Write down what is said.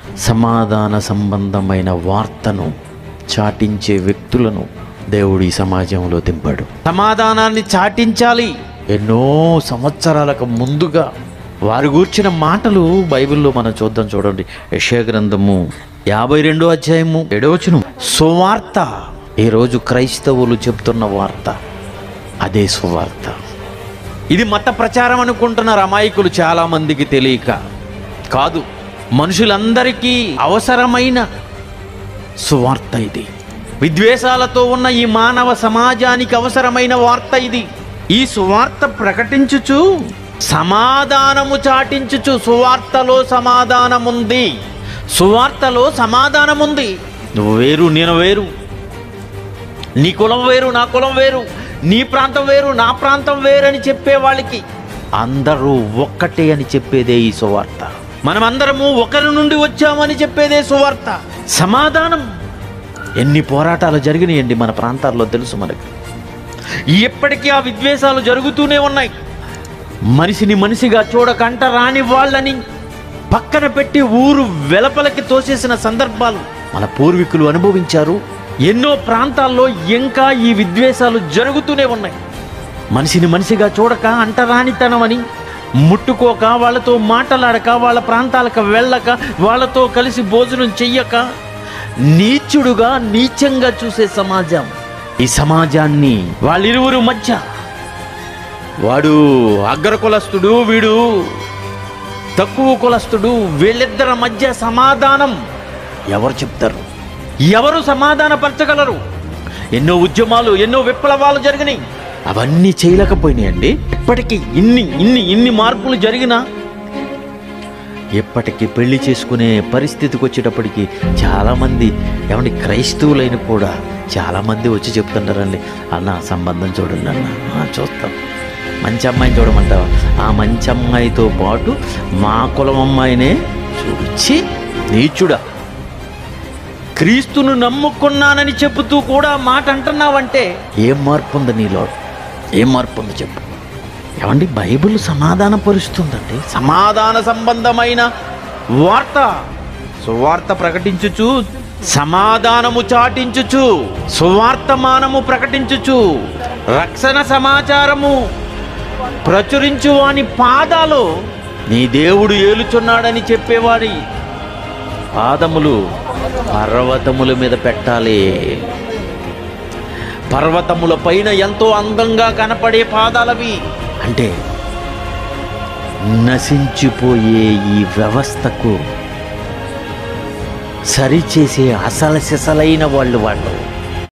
సమాధాన సంబంధమైన వార్తను చాటించే వ్యక్తులను దేవుడు ఈ సమాజంలో దింపాడు సమాధానాన్ని చాటించాలి ఎన్నో సంవత్సరాలకు ముందుగా వారి గూర్చిన మాటలు బైబిల్లో మనం చూద్దాం చూడండి యెషయా గ్రంథము యాభై రెండో అధ్యాయము ఏడవచనం సువార్త ఈరోజు క్రైస్తవులు చెప్తున్న వార్త అదే సువార్త ఇది మత ప్రచారం అనుకుంటున్నారు అమాయకులు చాలా మందికి తెలియక కాదు మనుషులందరికీ అవసరమైన సువార్త ఇది విద్వేషాలతో ఉన్న ఈ మానవ సమాజానికి అవసరమైన వార్త ఇది ఈ సువార్త ప్రకటించుచు సమాధానము చాటించుచు సువార్తలో సమాధానముంది సువార్తలో సమాధానముంది నువ్వు వేరు నేను వేరు నీ కులం వేరు నా కులం వేరు నీ ప్రాంతం వేరు నా ప్రాంతం వేరు అని చెప్పే వాళ్ళకి అందరూ ఒక్కటే అని చెప్పేదే ఈ సువార్త మనమందరము ఒకరి నుండి వచ్చామని చెప్పేదే సువార్త సమాధానం ఎన్ని పోరాటాలు జరిగినాయండి మన ప్రాంతాల్లో తెలుసు మనకి ఎప్పటికీ ఆ విద్వేషాలు జరుగుతూనే ఉన్నాయి మనిషిని మనిషిగా చూడకంట రాని వాళ్ళని పక్కన పెట్టి ఊరు వెలపలకి తోసేసిన సందర్భాలు మన పూర్వీకులు అనుభవించారు ఎన్నో ప్రాంతాల్లో ఇంకా ఈ విద్వేషాలు జరుగుతూనే ఉన్నాయి మనిషిని మనిషిగా చూడక అంటరానితనమని ముట్టుకోక వాళ్ళతో మాటలాడక వాళ్ళ ప్రాంతాలకు వెళ్ళక వాళ్ళతో కలిసి భోజనం చెయ్యక నీచుడుగా నీచంగా చూసే సమాజం ఈ సమాజాన్ని వాళ్ళిరువురు మధ్య వాడు అగ్ర కులస్తుడు వీడు తక్కువ కులస్తుడు వీళ్ళిద్దరి మధ్య సమాధానం ఎవరు చెప్తారు ఎవరు సమాధానపరచగలరు ఎన్నో ఉద్యమాలు ఎన్నో విప్లవాలు జరిగినాయి అవన్నీ చేయలేకపోయినాయండి ఇప్పటికీ ఇన్ని ఇన్ని ఇన్ని మార్పులు జరిగినా ఎప్పటికీ పెళ్లి చేసుకునే పరిస్థితికి వచ్చేటప్పటికి చాలామంది ఏమండి క్రైస్తవులైన కూడా చాలామంది వచ్చి చెప్తుంటారండి అన్న సంబంధం చూడండి అన్న "ఆ, చూస్తాం మంచి అమ్మాయిని చూడమంటావా ఆ మంచి అమ్మాయితో పాటు మా కులం అమ్మాయినే చూచి నీచుడా క్రీస్తును నమ్ముకున్నానని చెబుతూ కూడా మాట అంటున్నావంటే ఏం మార్పు ఉంది నీలో ఏం మార్పు ఉంది చెప్పు ఏమండి బైబిల్ సమాధాన పరుస్తుందండి సమాధాన సంబంధమైన వార్త సువార్త ప్రకటించుచు సమాధానము చాటించుచు సువార్తమానము ప్రకటించుచు రక్షణ సమాచారము ప్రచురించు వాని పాదాలు నీ దేవుడు ఏలుచున్నాడని చెప్పేవాడి పాదములు పర్వతముల మీద పెట్టాలి పర్వతముల పైన ఎంతో అందంగా కనపడే పాదాలవి అంటే నశించిపోయే ఈ వ్యవస్థకు సరిచేసే అసలు సిసలైన వాళ్ళు వాళ్ళు